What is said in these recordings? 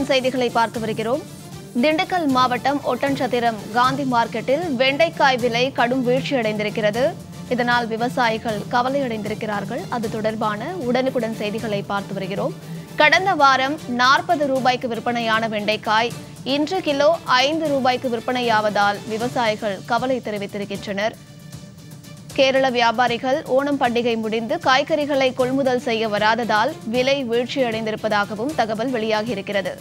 உடனுக்குடன் செய்திகளை பார்த்து வருகிறோம் திண்டுக்கல் மாவட்டம் ஒட்டன்சத்திரம் காந்தி மார்க்கெட்டில் வெண்டைக்காய் விலை கடும் வீழ்ச்சியடைந்திருக்கிறது இதனால் விவசாயிகள் கவலையடைந்திருக்கிறார்கள் அது தொடர்பான உடனுக்குடன் செய்திகளை பார்த்து வருகிறோம் கடந்த வாரம் நாற்பது ரூபாய்க்கு விற்பனையான வெண்டைக்காய் இன்று கிலோ ஐந்து ரூபாய்க்கு விற்பனையாவதால் விவசாயிகள் கவலை தெரிவித்திருக்கின்றனர் கேரள வியாபாரிகள் ஓணம் பண்டிகை முடிந்து காய்கறிகளை கொள்முதல் செய்ய வராததால் விலை வீழ்ச்சியடைந்திருப்பதாகவும் தகவல் வெளியாகியிருக்கிறது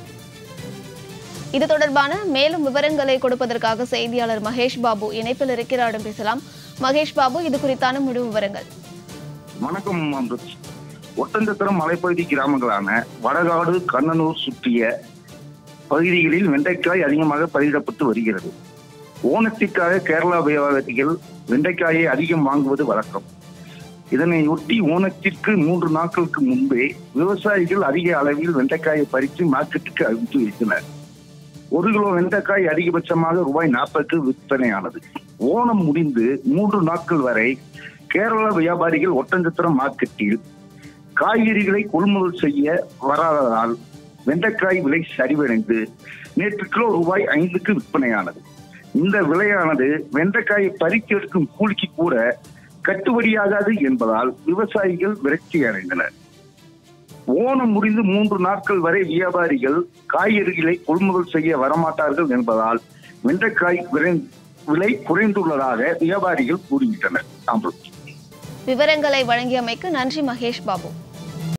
இது தொடர்பான மேலும் விவரங்களை கொடுப்பதற்காக செய்தியாளர் மகேஷ் பாபு இணைப்பில் இருக்கிறாரிடம் பேசலாம் மகேஷ் பாபு இது குறித்தான முழு விவரங்கள் வணக்கம் அம்ருத் ஒட்டஞ்சத்திரம் மலைப்பகுதி கிராமங்களான வடகாடு கண்ணனூர் சுற்றிய பகுதிகளில் வெண்டைக்காய் அதிகமாக பயிரிடப்பட்டு வருகிறது ஓணத்திற்காக கேரளா வியாபாரிகள் வெண்டைக்காயை அதிகம் வாங்குவது வழக்கம் இதனையொட்டி ஓணத்திற்கு மூன்று நாட்களுக்கு முன்பே விவசாயிகள் அதிக அளவில் வெண்டைக்காயை பறித்து மார்க்கெட்டுக்கு அனுப்பி வைத்தனர் ஒரு கிலோ வெண்டைக்காய் அதிகபட்சமாக ரூபாய் நாற்பதுக்கு விற்பனையானது ஓணம் முடிந்து மூன்று நாட்கள் வரை கேரள வியாபாரிகள் ஒட்டஞ்சத்திரம் மார்க்கெட்டில் காய்கறிகளை கொள்முதல் செய்ய வராததால் வெண்டைக்காய் விலை சரிவடைந்து நேற்று கிலோ ரூபாய் ஐந்துக்கு விற்பனையானது இந்த விலையானது வெண்டைக்காயை பறித்து எடுக்கும் கூலிக்கு கூட கட்டுப்படியாகாது என்பதால் விவசாயிகள் விரக்தி அடைந்தனர் ஓணம் முடிந்து மூன்று நாட்கள் வரை வியாபாரிகள் காய்கறிகளை கொள்முதல் செய்ய வரமாட்டார்கள் என்பதால் வெண்டைக்காய் விரை- விலை குறைந்துள்ளதாக வியாபாரிகள் கூறுகின்றனர் அம்ருத் விவரங்களை வழங்கியமைக்கு நன்றி மகேஷ் பாபு